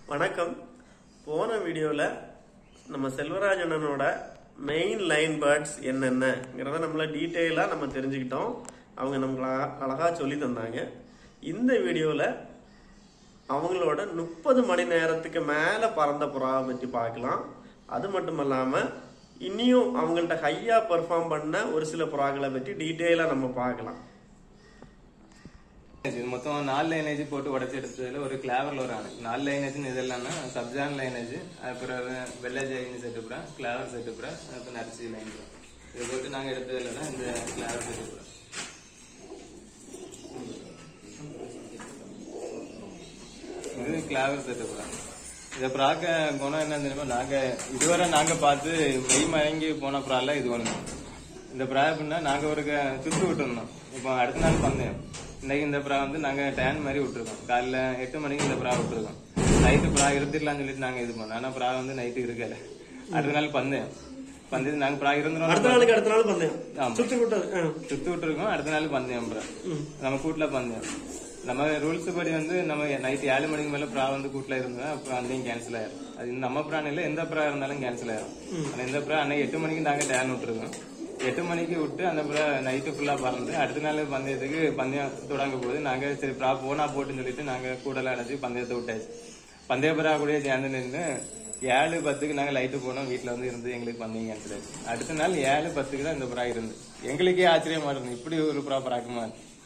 வணக்கம் போன வீடியோவில் நம்ம செல்வராஜ் அண்ணனோட மெயின் லைன் பேர்ட்ஸ் என்னென்னங்கிறத நம்மள டீட்டெயிலாக நம்ம தெரிஞ்சுக்கிட்டோம் அவங்க நம்மள அழகாக சொல்லி தந்தாங்க இந்த வீடியோவில் அவங்களோட முப்பது மணி நேரத்துக்கு மேலே பறந்த புறாவை பற்றி பார்க்கலாம் அது மட்டும் இல்லாமல் இனியும் அவங்கள்ட்ட ஹையாக பெர்ஃபார்ம் பண்ண ஒரு சில புறாக்களை பற்றி டீட்டெயிலாக நம்ம பார்க்கலாம் இது மொத்தம் நாலு லைனேஜ் போட்டு உடச்சி எடுத்ததுல ஒரு கிளாவர்ல ஒரு ஆணு நாலு லைனேஜ் இது எல்லாமே சப்ஜான் லைனேஜ் அப்புறம் வெள்ளை ஜெயின் செட்டுப்புறா கிளாவர் செட்டுப்புறா அப்புறம் நரிசி லைன் இது போட்டு நாங்க எடுத்ததுல தான் இந்த கிளாவர் செட்டுப்புறா இது கிளாவர் செட்டுப்புறா இதை ப்ராக்க குணம் என்ன தெரியுமா நாங்க இதுவரை நாங்க பார்த்து மெய் மயங்கி போன ப்ரால இது ஒண்ணு இந்த ப்ரா எப்படின்னா நாங்க ஒரு க- சுத்து விட்டுருந்தோம் இப்போ அடுத்த நாள் பந்தயம் இன்னைக்கு இந்த ப்ரா வந்து நாங்க டேன் மாதிரி விட்டுருக்கோம் காலைல எட்டு மணிக்கு இந்த ப்ரா விட்டுருக்கோம் நைட்டு ப்ரா இருந்துடலாம்னு சொல்லிட்டு நாங்க இது பண்ணோம் ஆனா ப்ரா வந்து நைட்டு இருக்கல அடுத்த நாள் பந்தயம் பந்தயம் நாங்க ப்ரா இருந்துரும் அடுத்த நாளுக்கு அடுத்த நாள் பந்தயம் ஆமா. சுற்றி விட்டது ஆ. சுத்து விட்டுருக்கோம் அடுத்த நாள் பந்தயம் ப்ரா நம்ம கூட்டுல பந்தயம் நம்ம ரூல்ஸ் படி வந்து நம்ம நைட் ஏழு மணிக்கு மேல ப்ரா வந்து கூட்டுல இருந்தா அப்புறம் அன்னையும் கேன்சல் ஆயிரும் அது நம்ம ப்ரான் இல்ல எந்த ப்ரா இருந்தாலும் கேன்சல் ஆயிரும் ஆனா இந்த ப்ரா அன்னைக்கு எட்டு மணிக்கு நாங்க டேன் விட்டுருக்கோம் எட்டு மணிக்கு விட்டு அந்த ப்ரா நைட்டு ஃபுல்லா பறந்து அடுத்த நாள் பந்தயத்துக்கு பந்தயம் தொடங்க போது நாங்க சரி ப்ரா போனா போட்டுன்னு சொல்லிட்டு நாங்க கூடலாம் அடைச்சு பந்தயத்தை விட்டாச்சு பந்தய ப்ரா கூட சேர்ந்து நின்று ஏழு பத்துக்கு நாங்க லைட்டு போனோம் வீட்டுல வந்து இருந்து எங்களுக்கு பந்தயம் கேன்சல் ஆச்சு அடுத்த நாள் ஏழு பத்துக்கு தான் இந்த ப்ரா இருந்து எங்களுக்கே ஆச்சரியமா இருந்து இப்படி ஒரு ப்ரா பறாக்குமா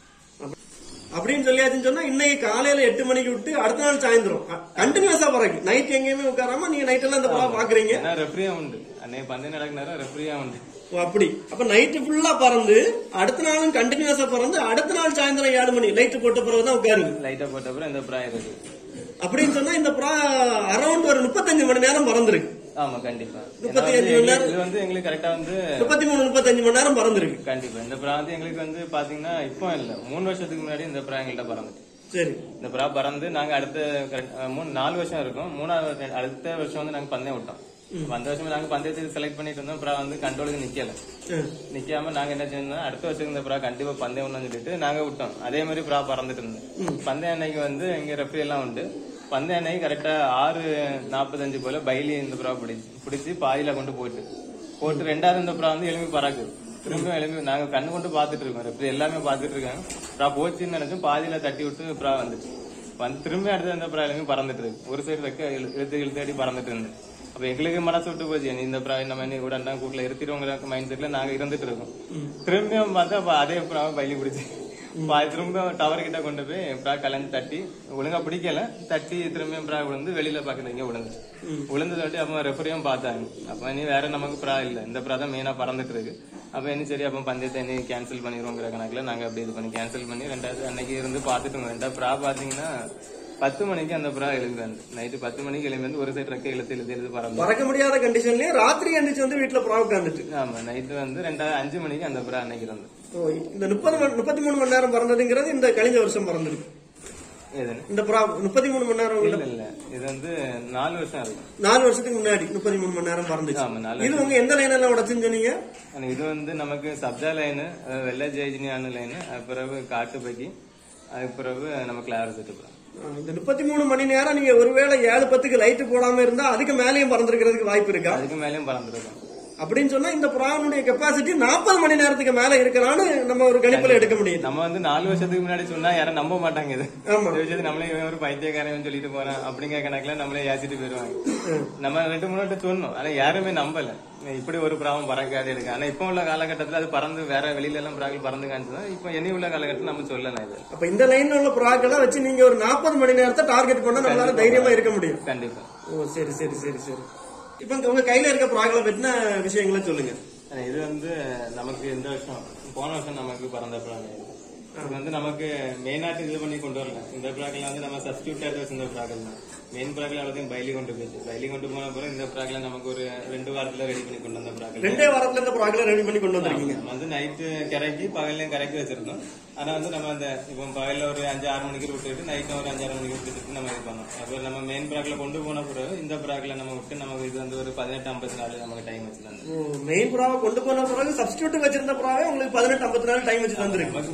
அப்படின்னு சொல்லியாச்சுன்னு சொன்னா இன்னைக்கு காலையில எட்டு மணிக்கு விட்டு அடுத்த நாள் சாயந்தரம் கண்டினியூஸா பறக்கு நைட் எங்கேயுமே உட்காராம நீங்க நைட் எல்லாம் இந்த புறா பாக்குறீங்க ஏன்னா ரெஃப்ரியா உண்டு அன்னைக்கு பந்தயம் நடக்க நேரம் ரெஃப்ரியா உண்டு ஓ, அப்படி அப்ப நைட்டு ஃபுல்லா பறந்து அடுத்த நாளும் கண்டினியூஸா பறந்து அடுத்த நாள் சாயந்தரம் ஏழு மணி லைட் போட்ட பிறகுதான் உட்காருங்க லைட்டா போட்ட அப்புறம் இந்த ப்ரா இருக்கு அப்படின்னு சொன்னா இந்த புறா அரௌண்ட் ஒரு முப்பத்தஞ்சு மணி நேரம் பறந்துருக்கு ஆமா கண்டிப்பா முப்பத்தி ஏன்னா வந்து அஞ்சு மணி எங்களுக்கு- இது வந்து எங்களுக்கு கரெக்டா வந்து முப்பத்தி மூணு முப்பத்தஞ்சு மணி நேரம் பறந்துருக்கு கண்டிப்பா இந்த ப்ரா வந்து எங்களுக்கு வந்து பாத்தீங்கன்னா இப்போ இல்ல மூணு வருஷத்துக்கு முன்னாடி இந்த ப்ரா எங்கள்கிட்ட பறந்துச்சு சரி இந்த ப்ரா பறந்து நாங்க அடுத்த correct- அஹ் மூணு நாலு வருஷம் இருக்கும் மூணாவது அடுத்த வருஷம் வந்து நாங்க பந்தயம் விட்டோம் அந்த வருஷம் நாங்க பந்தயத்துக்கு செலக்ட் பண்ணிட்டு இருந்தோம் ப்ரா வந்து கண்ட்ரோலுக்கு நிக்கல ஆ. நிக்காம நாங்க என்ன செஞ்சோம் அடுத்த வருஷம் இந்த ப்ரா கண்டிப்பா பந்தயம் விடணும்னு சொல்லிட்டு நாங்க விட்டோம் அதே மாதிரி ப்ரா பறந்துட்டு இருந்தோம் பந்தய அன்னைக்கு வந்து எங்க ரெஃப்ரி எல்லாம் உண்டு பந்தய அன்னைக்கு கரெக்டா ஆறு நாற்பத்தஞ்சு போல பைலி இந்த ப்ரா பிடிச்சு பிடிச்சி பாதியில கொண்டு போட்டு போட்டு ரெண்டாவது இந்த ப்ரா வந்து எலும்பி பறக்குது திரும்ப எலும்பி நாங்க கண்ணு கொண்டு பாத்துட்டு இருக்கோம் ரெஃப்ரி எல்லாமே பாத்துட்டு இருக்காங்க ப்ரா போச்சுன்னு நினைச்சோம் பாதியில தட்டி விட்டு ப்ரா வந்துச்சு வந்து திரும்ப அடுத்த இந்த ப்ரா எலும்பி பறந்துட்டு இருக்கு ஒரு சைடு வைக்க இழு- இழுத்து இழுத்தடி பறந்துட்டு இருந்தது அப்ப எங்களுக்கு மனசு விட்டு போச்சு நீ இந்த ப்ரா நம்ம என்ன கூட கூட்டில் இருத்திடுவோங்கிற மைண்ட் செட்ல நாங்க இருந்துட்டு இருக்கோம் திரும்பியும் பார்த்தா அப்ப அதே ப்ரா பைலி பிடிச்சு பா- திரும்ப டவர் கிட்ட கொண்டு போய் ப்ரா கலந்து தட்டி ஒழுங்கா பிடிக்கல தட்டி திரும்பியும் ப்ரா விழுந்து வெளியில பாக்குறது இங்க விழுந்துச்சு விழுந்து தட்டி அப்ப ரெஃபரியும் பார்த்தாங்க அப்ப இனி வேற நமக்கு ப்ரா இல்ல இந்த ப்ரா தான் மெயினா பறந்துட்டு இருக்கு அப்ப இனி சரி அப்ப பந்தயத்தை இனி கேன்சல் பண்ணிடுவோங்கிற கணக்குல நாங்க அப்படி இது பண்ணி கேன்சல் பண்ணி ரெண்டாவது அன்னைக்கு இருந்து பாத்துட்டு இருந்தோம் ரெண்டாவது ப்ரா பாத்தீங்கன்னா பத்து மணிக்கு அந்த ப்ரா எழுந்து வந்து நைட்டு பத்து மணிக்கு எழுந்து வந்து ஒரு சைடு ரெக்க இழுத்து இழுத்து இழுத்து பறந்து பறக்க முடியாத கண்டிஷன்லயே ராத்திரி எந்திரிச்சு வந்து வீட்டுல புறா உட்காந்துட்டு ஆமா நைட்டு வந்து ரெண்டாவது அஞ்சு மணிக்கு அந்த ப்ரா அன்னைக்கு இருந்து ஓ, இந்த முப்பது மணி- முப்பத்தி மூணு மணி நேரம் பறந்ததுங்கிறது இந்த கழிஞ்ச வருஷம் பறந்துருக்கு எதுன்னு இந்த புறா முப்பத்தி மூணு மணி நேரம் உள்ள இல்ல இல்ல இது வந்து நாலு வருஷம் இருக்கும் நாலு வருஷத்துக்கு முன்னாடி முப்பத்தி மூணு மணி நேரம் பறந்துச்சு ஆமா நாலு இது உங்க எந்த லைன் எல்லாம் உடச்சுன்னு சொன்னீங்க ஆனா இது வந்து நமக்கு சப்ஜா லைனு வெள்ளை ஜெயிஜினியான லைனு பிறகு காட்டு பக்கி அதுக்கு பிறகு நம்ம கிளாரஸ் எடுத்துக்கிறோம் ஆ, இந்த முப்பத்தி மூணு மணி நேரம் நீங்க ஒருவேளை ஏழு பத்துக்கு லைட் போடாம இருந்தா அதுக்கு மேலேயும் பறந்துருக்கிறதுக்கு வாய்ப்பு இருக்கா அதுக்கு மேலேயும் பறந்துருக்கோம் அப்படின்னு சொன்னா இந்த புறாவுடைய கெப்பாசிட்டி நாற்பது மணி நேரத்துக்கு மேல இருக்கலாம்னு நம்ம ஒரு கணிப்புல எடுக்க முடியும் நம்ம வந்து நாலு வருஷத்துக்கு முன்னாடி சொன்னா யாரும் நம்ப மாட்டாங்க இது ஆமா. இந்த விஷயத்தை நம்மளே இவன் ஒரு பைத்தியக்காரன் சொல்லிட்டு போறான் அப்படிங்கிற கணக்குல நம்மளே ஏசிட்டு போயிருவாங்க நம்ம ரெண்டு மூணு வாட்டி சொன்னோம் ஆனா யாருமே நம்பல இப்படி ஒரு பிராவம் பறக்காது இருக்கு ஆனா இப்ப உள்ள காலகட்டத்துல அது பறந்து வேற வெளியில எல்லாம் பிராக்கள் பறந்து காணிச்சுதான் இப்ப இனி உள்ள காலகட்டத்தில் நம்ம சொல்லலாம் இது அப்ப இந்த லைன்ல உள்ள புறாக்களை வச்சு நீங்க ஒரு நாற்பது மணி நேரத்தை டார்கெட் பண்ணா நம்மளால தைரியமா இருக்க முடியும் கண்டிப்பா ஓ சரி சரி சரி சரி இப்ப இங்க உங்க கையில இருக்க புறாக்களை பத்தின விஷயங்களை சொல்லுங்க ஆனா இது வந்து நமக்கு இந்த வருஷம் போன வருஷம் நமக்கு பிறந்த பிராணி இது. இது வந்து நமக்கு மெயினாட்டு இது பண்ணி கொண்டு வரல இந்த பிராக்கள் வந்து நம்ம சப்ஸ்டியூட் எடுத்து வச்சிருந்த பிராக்கள் தான் மெயின் பிராக்கள் எல்லாத்தையும் பைலி கொண்டு போயிடுச்சு பைலி கொண்டு போன அப்புறம் இந்த பிராக்களை நமக்கு ஒரு ரெண்டு வாரத்துல ரெடி பண்ணி கொண்டு வந்த பிராக்கள் ரெண்டே வாரத்துல இந்த புறாக்களை ரெடி பண்ணி கொண்டு வந்திருக்கீங்க நம்ம வந்து நைட்டு கிறக்கி பகல்லையும் கிறக்கி வச்சிருந்தோம் ஆனா வந்து நம்ம அந்த இப்போ பகல்ல ஒரு அஞ்சு ஆறு மணிக்கு விட்டுட்டு நைட்ல ஒரு அஞ்சு ஆறு மணிக்கு விட்டுட்டு நம்ம இது பண்ணோம் அப்புறம் நம்ம மெயின் பிராக்ல கொண்டு போன பிறகு இந்த பிராக்ல நம்ம விட்டு நமக்கு இது வந்து ஒரு பதினெட்டு ஐம்பத்தி நாலு நமக்கு டைம் வச்சிருந்தாங்க மெயின் புறாவை கொண்டு போன பிறகு சப்ஸ்டியூட் வச்சிருந்த புறாவே உங்களுக்கு பதினெட்டு ஐம்பத்தி நாலு டைம் வச்சு தந்திருக்கு நமக்கு மேக்சிமம்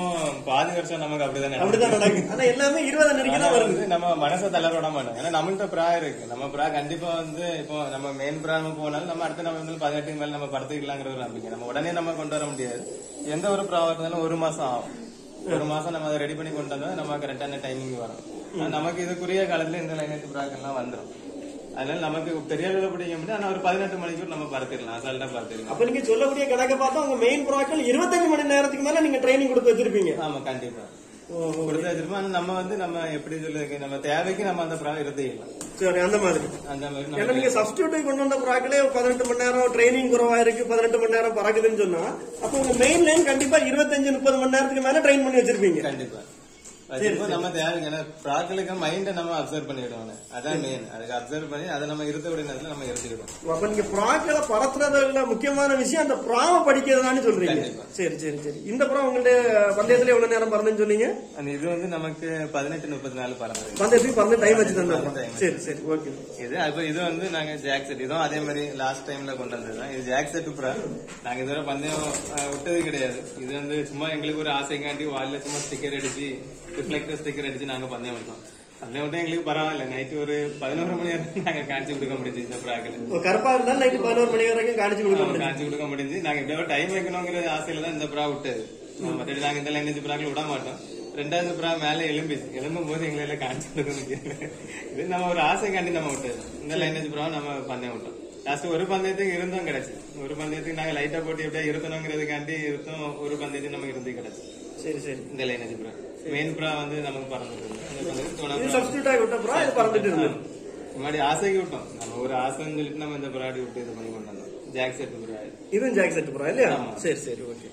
பாதி வருஷம் நமக்கு அப்படிதான் நடக்கும். அப்படிதான் நடக்கும் ஆனா எல்லாமே இருபது நெருக்கி ஆனா தான் வருது வந்து நம்ம மனசை தளர விட மாட்டோம் ஏன்னா நம்மள்ட்ட ப்ரா இருக்கு நம்ம ப்ரா கண்டிப்பா வந்து இப்போ நம்ம மெயின் ப்ரா நம்ம போனாலும் நம்ம அடுத்த நம்ம வந்து பதினெட்டுக்கு மேல நம்ம படுத்துக்கலாங்கிற ஒரு நம்பிக்கை நம்ம உடனே நம்ம கொண்டு வர முடியாது எந்த ஒரு ப்ராவா இருந்தாலும் ஒரு மாசம் ஆகும் ஒரு மாசம் நம்ம அதை ரெடி பண்ணி கொண்டு வந்தா நம்ம கரெக்டான டைமிங் வரும் ஆனா நமக்கு இதுக்குரிய காலத்துல இந்த லைனேஜ் ப்ராக்கெல்லாம் வந்துடும் அதனால நமக்கு பெரிய அளவில் பிடிக்க முடியாது ஆனா ஒரு பதினெட்டு மணிக்கு நம்ம பறத்துக்கலாம் அசால்ட்டா பறத்துக்கலாம் அப்ப நீங்க சொல்லக்கூடிய கணக்கை பார்த்தா உங்க மெயின் ப்ராக்கள் இருபத்தஞ்சு மணி நேரத்துக்கு மேல நீங்க ட்ரைனிங் கொடுத்து வச்சிருப்பீங்க ஆமா கண்டிப்பா கொடுத்து வச்சிருப்போம் ஆனா நம்ம வந்து நம்ம எப்படி சொல்லுறது நம்ம தேவைக்கு நம்ம அந்த ப்ரா இருந்துக்கலாம் சரி அந்த மாதிரி அந்த மாதிரி ஏன்னா நம்ம நீங்க சப்ஸ்டியூட் கொண்டு வந்த ப்ராக்களே பதினெட்டு மணி நேரம் ட்ரைனிங் குறவா இருக்கு பதினெட்டு மணி நேரம் பறக்குதுன்னு சொன்னா அப்ப உங்க மெயின் லைன் கண்டிப்பா இருபத்தஞ்சு முப்பது மணி நேரத்துக்கு மேல ட்ரெயின் பண்ணி வச்சிருப்பீங்க கண்டிப்பா வச்சிருப்போம் நம்ம தேவைக்கு ஏன்னா ப்ராக்களுக்கு மைண்ட நம்ம அப்சர்வ் பண்ணிடுவோம் அதான் மெயின் அதுக்கு அப்சர்வ் பண்ணி அதை நம்ம இருத்தக்கூடிய நேரத்துல நம்ம இருத்துக்கிடுவோம் அப்ப நீங்க ப்ராக்களை பறத்துறதுல முக்கியமான விஷயம் அந்த ப்ராவை படிக்கிறதான்னு சொல்றீங்க கண்டிப்பா. சரி சரி சரி இந்த ப்ரா உங்களுடைய பந்தயத்துல எவ்வளவு நேரம் பறந்துன்னு சொன்னீங்க அந்த இது வந்து நமக்கு பதினெட்டு முப்பத்தி நாலு பறந்து பந்தயத்துக்கு பறந்து டைம் வச்சு தந்தா time சரி சரி ஓகே இது அப்ப இது வந்து நாங்க ஜாக் செட் இதுவும் அதே மாதிரி லாஸ்ட் டைம்ல கொண்டு வந்தது தான் இது ஜாக் செட் ப்ரா நாங்க இதுவரை பந்தயம் அஹ், விட்டது கிடையாது இது வந்து சும்மா எங்களுக்கு ஒரு ஆசைக்காண்டி வால்ல சும்மா ஸ்டிக்கர் அடிச்சு ரிஃப்ளெக்டர் ஸ்டிக்கர் அடிச்சு நாங்க பந்தயம் விட்டோம் பந்தயம் விட்டா எங்களுக்கு பரவாயில்ல நைட்டு ஒரு பதினோரு மணி வரைக்கும் நாங்க காட்சி கொடுக்க முடிஞ்சு இந்த ப்ராக்கில் இப்போ கருப்பா இருந்தாலும் நைட்டு பதினோரு மணி வரைக்கும் காணிச்சு கொடுக்க முடியும் காட்சி கொடுக்க முடிஞ்சு நாங்க எப்படியாவது டைம் வைக்கணுங்கிற ஆசையில தான் இந்த ப்ரா விட்டது மற்றபடி நாங்க இந்த லைனேஜ் ப்ராக்ல விட மாட்டோம் ரெண்டாவது ப்ரா மேல எலும்பிச்சு எலும்பும் போது எங்களால காட்சி கொடுக்க முடியல இது நம்ம ஒரு ஆசைக்காண்டி நம்ம விட்டது இந்த லைனேஜ் ப்ரா நம்ம பந்தயம் விட்டோம் லாஸ்ட் ஒரு பந்தயத்துக்கு இருந்தும் கிடைச்சு ஒரு பந்தயத்துக்கு நாங்க லைட்டா போட்டு எப்படியா இருத்தணுங்கிறதுக்காண்டி இருந்தும் ஒரு பந்தயத்துக்கு நமக்கு இருந்து கிடைச்சு சரி சரி இந்த லைனேஜ் ப்ரா மெயின் ப்ரா வந்து நமக்கு பறந்துட்டு இருந்தது. அந்த பந்தயத்துக்கு துணை இது bra. சப்ஸ்டியூட் ஆகி விட்ட ப்ரா இது பறந்துட்டு இருந்தது முன்னாடி ஆசைக்கு விட்டோம் நம்ம ஒரு ஆசைன்னு சொல்லிட்டு நம்ம இந்த ப்ராடி விட்டு இது பண்ணி கொண்டு வந்தோம் ஜாக் செட் ப்ரா இதுவும் ஜாக் செட் ப்ரா இல்லையா ஆமா. சரி சரி ஓகே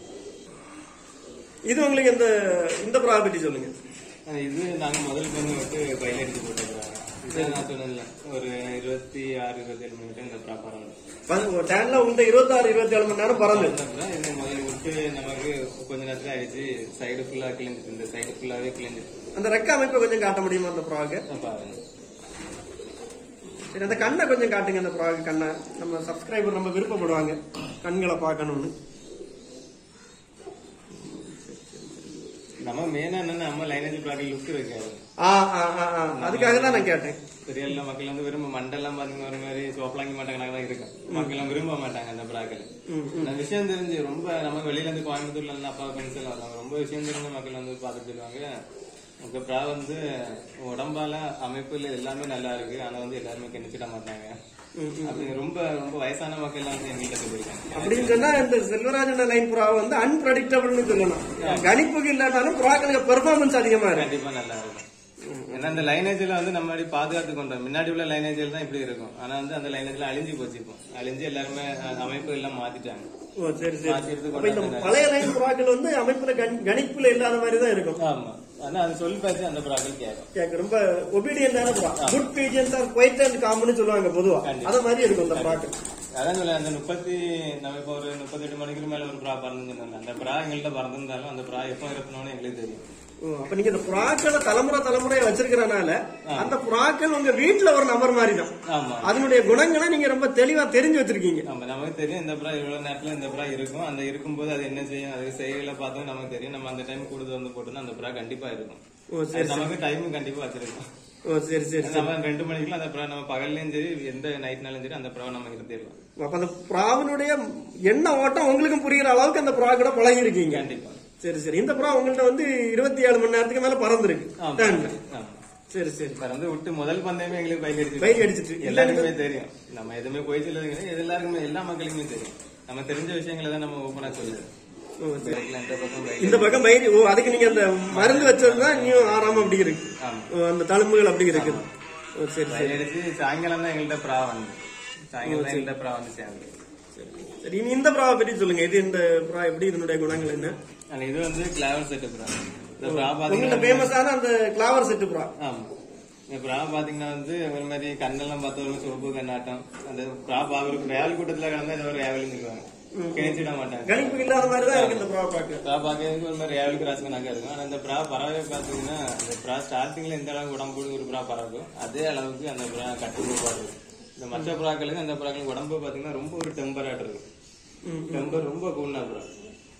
இது உங்களுக்கு இந்த இந்த ப்ரா பத்தி சொல்லுங்க ஆனா இது நாங்க முதல் பண்ணி விட்டு பயில் அடிச்சு போட்டுக்கிறாங்க இது நான் சொன்னேன்ல ஒரு இருபத்தி ஆறு இருபத்தி ஏழு மணி இந்த ப்ராப்பராக டேன்ல உங்கள்ட்ட இருபத்தாறு இருபத்தி ஏழு மணி நேரம் பறந்து இது முதல் விட்டு நமக்கு கொஞ்ச நேரத்துல ஆயிடுச்சு சைடு ஃபுல்லா கிழிஞ்சிட்டு இந்த சைடு ஃபுல்லாவே கிழிஞ்சிட்டு அந்த ரெக்க அமைப்பை கொஞ்சம் காட்ட முடியுமா அந்த ப்ராக்கு பாருங்க சரி அந்த கண்ணை கொஞ்சம் காட்டுங்க அந்த ப்ராக் கண்ணை நம்ம சப்ஸ்கிரைபர் நம்ம விருப்பப்படுவாங்க கண்களை பார்க்கணும்னு நம்ம மெயினா என்னன்னா நம்ம லைனேஜ் ப்ராக்கெட் லுக் இருக்காது ஆ ஆ ஆ ஆ. அதுக்காக தான் நான் கேட்டேன் பெரிய எல்லாம் மக்கள் வந்து விரும்ப மண்டெல்லாம் பாத்தீங்கன்னா ஒரு மாதிரி சோப்பலாங்கி மாட்டாங்க தான் இருக்கு மக்கள் எல்லாம் விரும்ப மாட்டாங்க அந்த ப்ராக்கள் ம், அந்த விஷயம் தெரிஞ்சு ரொம்ப நம்ம வெளியில இருந்து கோயம்புத்தூர்ல இருந்து அப்பா ஃப்ரெண்ட்ஸ் எல்லாம் வராங்க ரொம்ப விஷயம் தெரிஞ்ச மக்கள் வந்து பார்த்துட்டு இருக்காங்க உங்க ப்ரா வந்து உடம்பால அமைப்புல எல்லாமே நல்லா இருக்கு ஆனா வந்து எல்லாருமே கணிச்சிட மாட்டாங்க அப்படி ரொம்ப ரொம்ப வயசான மக்கள் எல்லாம் வந்து எங்கிட்ட போயிருக்காங்க அப்படின்னு சொன்னா இந்த செல்வராஜன் லைன் ப்ரா வந்து அன்பிரடிக்டபிள்னு சொல்லணும் கணிப்புக்கு இல்லாட்டாலும் ப்ராக்களுக்கு பெர்ஃபார்மன்ஸ் அதிகமா இருக்கு கண்டிப்பா நல்லா இருக்கும் ஏன்னா அந்த லைனேஜ்ல வந்து நம்ம அப்படி பாதுகாத்து கொண்டோம் முன்னாடி உள்ள லைனேஜ்ல தான் இப்படி இருக்கும் ஆனா வந்து அந்த லைனேஜ்ல அழிஞ்சு போச்சு இப்போ அழிஞ்சு எல்லாருமே அஹ், அமைப்பு எல்லாம் மாத்திட்டாங்க ஓ சரி சரி மாத்தி எடுத்து அப்ப இந்த கொண்டாந்து பழைய லைன் ப்ராக்கள் வந்து அமைப்புல கண்- கணிப்புல இல்லாத மாதிரி தான் இருக்கும் ஆமா ஆனா அது சொல் பேச்சு அந்த ப்ராக்கள் கேட்கும் கேக்க ரொம்ப ஒபீடியன்டான ப்ரா good pigeons are quiet and common சொல்லுவாங்க பொதுவா கண்டிப்பா. அத மாதிரி இருக்கும் இந்த ப்ராக்கள் அதான் சொல்ல அந்த முப்பத்தி நம்ம இப்போ ஒரு முப்பத்தெட்டு மணிக்கு மேல ஒரு ப்ரா பறந்து சொன்னாங்க அந்த ப்ரா எங்கள்கிட்ட பறந்திருந்தாலும் அந்த ப்ரா எப்போ இருக்கணும்னு எங்களுக்கு தெரியும் ஓ, அப்ப நீங்க இந்த ப்ராக்களை தலைமுறை தலைமுறையா வச்சிருக்கிறனால அந்த ப்ராக்கள் உங்க வீட்டுல ஒரு நபர் மாதிரி தான் ஆமா அதனுடைய குணங்களை நீங்க ரொம்ப தெளிவா தெரிஞ்சு வச்சிருக்கீங்க நம்ம நமக்கு தெரியும் இந்த ப்ரா இவ்வளவு நேரத்துல இந்த ப்ரா இருக்கும் அந்த இருக்கும்போது அது என்ன செய்யும் அது செய்களை பார்த்தோம் நமக்கு தெரியும் நம்ம அந்த டைம் கூடுதல் வந்து போட்டோம்னா அந்த ப்ரா கண்டிப்பா இருக்கும் ஓ சரி அது நமக்கு டைமும் கண்டிப்பா வச்சிருக்கோம் ஓ சரி சரி நம்ம ரெண்டு மணிக்குள்ள அந்த ப்ரா நம்ம பகல்லையும் சரி எந்த நைட்னாலும் சரி அந்த ப்ரா நம்ம இருந்திடலாம் அப்ப அந்த ப்ராவினுடைய எண்ண ஓட்டம் உங்களுக்கும் புரியுற அளவுக்கு அந்த ப்ரா கூட பழகி இருக்கீங்க கண்டிப்பா சரி சரி இந்த ப்ரா உங்கள்ட்ட வந்து இருபத்தி ஏழு மணி நேரத்துக்கு மேல பறந்துருக்கு ஆமா. டேன்ல. ஆமா சரி சரி இப்ப வந்து விட்டு முதல் பந்தயமே எங்களுக்கு பைக் அடிச்சு பைக் அடிச்சிட்டு. எல்லாருக்குமே தெரியும் நம்ம எதுவுமே போய் சொல்லுறது கிடையாது இது எல்லாருக்குமே எல்லா மக்களுக்குமே தெரியும் நம்ம தெரிஞ்ச விஷயங்களை தான் நம்ம ஓப்பனா சொல்லுது ஓ, சரி. பைக்ல இந்த பக்கம் பைக் இந்த பக்கம் பயிர் ஓ அதுக்கு நீங்க அந்த மருந்து வச்சதுதான் இன்னும் ஆறாம அப்படி இருக்கு ஆமா ஓ, அந்த தழும்புகள் அப்படி இருக்குது ஓ, சரி சரி பைக் அடிச்சு சாயங்காலம் தான் எங்கள்கிட்ட ப்ரா வந்து சாயங்காலம் தான் எங்கள்கிட்ட ப்ரா வந்து சேர்ந்து சரி இனி இந்த ப்ராவை பற்றி சொல்லுங்க இது இந்த ப்ரா எப்படி இதனுடைய குணங்கள் என்ன ஆனா இது வந்து கிளாவர் செட்டு ப்ரா இந்த ப்ரா உங்கள்ட்ட பாத்தீங்கன்னா ஃபேமஸான அந்த கிளாவர் செட்டு ப்ரா ஆமா இந்த ப்ரா பாத்தீங்கன்னா வந்து ஒரு மாதிரி கண்ணெல்லாம் பார்த்த ஒரு சிவப்பு கண்ணாட்டம் அந்த ப்ரா அவருக்கு ரேவல் கூட்டத்துல கிடந்தா இந்த ஒரு ரேவல்னு சொல்லுவாங்க கிழிச்சிட மாட்டாங்க கணிப்பு இல்லாத மாதிரி தான் இருக்கு இந்த ப்ரா பார்க்க ப்ரா பார்க்கறதுக்கு ஒரு மாதிரி ரேவல் கிராஸ் கணக்கா இருக்கும் ஆனா இந்த ப்ரா பறவை பாத்தீங்கன்னா இந்த ப்ரா ஸ்டார்டிங்ல எந்த அளவுக்கு உடம்பு ஒரு ப்ரா பறக்கும் அதே அளவுக்கு அந்த ப்ரா கட்டுப்பாடு இருக்கும் இந்த மற்ற ப்ராக்களுக்கு அந்த ப்ராக்களுக்கு உடம்பு பாத்தீங்கன்னா ரொம்ப ஒரு டெம்பராட் இருக்கும் டெம்பர் ரொம்ப கூடனா ப்ரா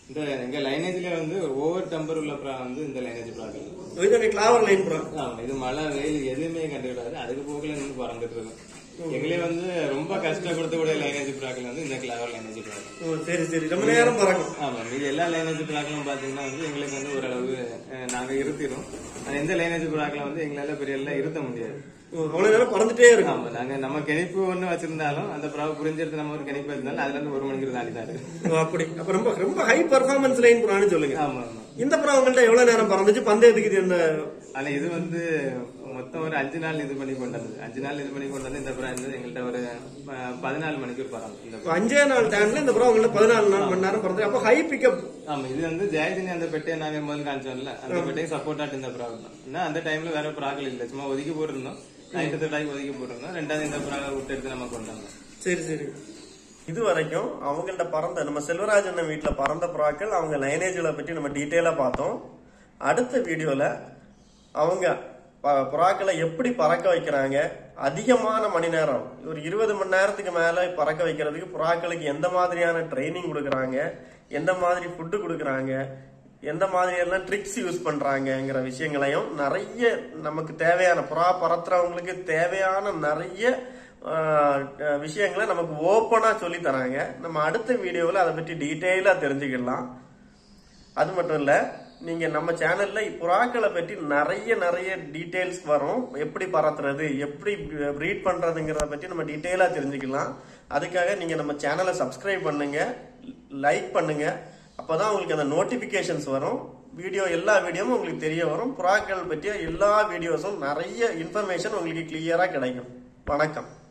இந்த எங்க லைனேஜ்ல வந்து ஓவர் டெம்பர் உள்ள ப்ரா வந்து இந்த லைனேஜ் ப்ராக்கள் இது கிளாவர் லைன் ப்ரோ ஆமா இது மழை வெயில் எதுவுமே கண்டுக்கிடாது அதுக்கு போக்குல இருந்து பறந்துட்டு இருக்கும் எங்களே வந்து ரொம்ப கஷ்டப்படுத்தக்கூடிய லைனேஜ் ப்ராக்கள் வந்து இந்த கிளாவர் லைனேஜ் ப்ராக்கள் ஓ சரி சரி ரொம்ப நேரம் பறக்கும் ஆமா இது எல்லா லைனேஜ் ப்ராக்களும் பாத்தீங்கன்னா வந்து எங்களுக்கு வந்து ஓரளவு அஹ், நாங்க இருத்திடும் ஆனா எந்த லைனேஜ் ப்ராக்களை வந்து எங்களால பெரிய எல்லாம் இருத்த முடியாது ஓ, அவ்வளவு நேரம் பறந்துட்டே இருக்கும் ஆமா நாங்க நம்ம கணிப்பு ஒண்ணு வச்சிருந்தாலும் அந்த ப்ராவை புரிஞ்செடுத்து நம்ம ஒரு கணிப்பு வச்சிருந்தாலும் அதுல இருந்து ஒரு மணிக்கு தாண்டி தான் இருக்கு ஓ, அப்படி அப்ப ரொம்ப ரொம்ப ஹை பர்ஃபார்மன்ஸ் லைன் ப்ரோன்னு சொல்லுங்க ஆமா ஆமா இந்த ப்ரோ உங்கள்ட்ட எவ்வளவு நேரம் பறந்துச்சு பந்தயத்துக்கு இது இந்த ஆனா இது வந்து மொத்தம் ஒரு அஞ்சு நாள் இது பண்ணி கொண்டு வந்தது அஞ்சு நாள் இது பண்ணி கொண்டு வந்து இந்த ப்ரா வந்து எங்கள்கிட்ட ஒரு அஹ், பதினாலு மணிக்கு பறந்து இந்த இப்ப அஞ்சே நாள் டைம்ல இந்த ப்ரோ உங்கள்ட்ட பதினாலு நாள் மணி நேரம் பறந்து அப்போ ஹை பிக்கப் ஆமா இது வந்து ஜெயதினி அந்த பெட்டையை நாங்க முதல்ல காமிச்சோம்ல அந்த பெட்டையை சப்போர்ட் ஆட்டு இந்த ப்ராக் தான் ஏன்னா அந்த டைம்ல வேற ப்ராக்கள் இல்ல சும்மா ஒதுக்கி போட்டிருந்தோம் நைட்டு தேர்டாக்கி ஒதுக்கி போட்டிருந்தோம் ரெண்டாவது இந்த ப்ராக விட்டு எடுத்து நம்ம கொண்டு வந்தோம் சரி சரி இது வரைக்கும் அவங்கள்ட்ட பறந்த நம்ம செல்வராஜன் வீட்டுல பறந்த புறாக்கள் அவங்க லைனேஜ்களை பற்றி நம்ம டீட்டெயிலா பார்த்தோம் அடுத்த வீடியோல அவங்க ப- புறாக்களை எப்படி பறக்க வைக்கிறாங்க அதிகமான மணி நேரம் ஒரு இருபது மணி நேரத்துக்கு மேல பறக்க வைக்கிறதுக்கு புறாக்களுக்கு எந்த மாதிரியான ட்ரைனிங் கொடுக்குறாங்க எந்த மாதிரி ஃபுட்டு கொடுக்குறாங்க எந்த மாதிரி எல்லாம் ட்ரிக்ஸ் யூஸ் பண்றாங்கங்கிற விஷயங்களையும் நிறைய நமக்கு தேவையான புறா பறத்துறவங்களுக்கு தேவையான நிறைய ஆஹ், அஹ், விஷயங்களை நமக்கு ஓப்பனா சொல்லி தராங்க நம்ம அடுத்த வீடியோவில் அதை பற்றி டீட்டெயிலாக தெரிஞ்சுக்கலாம் அது மட்டும் இல்ல நீங்க நம்ம சேனல்ல புறாக்களை பற்றி நிறைய நிறைய டீடைல்ஸ் வரும் எப்படி பறத்துறது எப்படி ப்ரீட் பண்றதுங்கிறத பற்றி நம்ம டீட்டெயிலா தெரிஞ்சுக்கலாம் அதுக்காக நீங்க நம்ம சேனலை சப்ஸ்கிரைப் பண்ணுங்க லைக் பண்ணுங்க அப்பதான் உங்களுக்கு அந்த நோட்டிபிகேஷன்ஸ் வரும் வீடியோ எல்லா வீடியோவும் உங்களுக்கு தெரிய வரும் புறாக்கள் பற்றிய எல்லா வீடியோஸும் நிறைய இன்ஃபர்மேஷன் உங்களுக்கு கிளியரா கிடைக்கும் வணக்கம்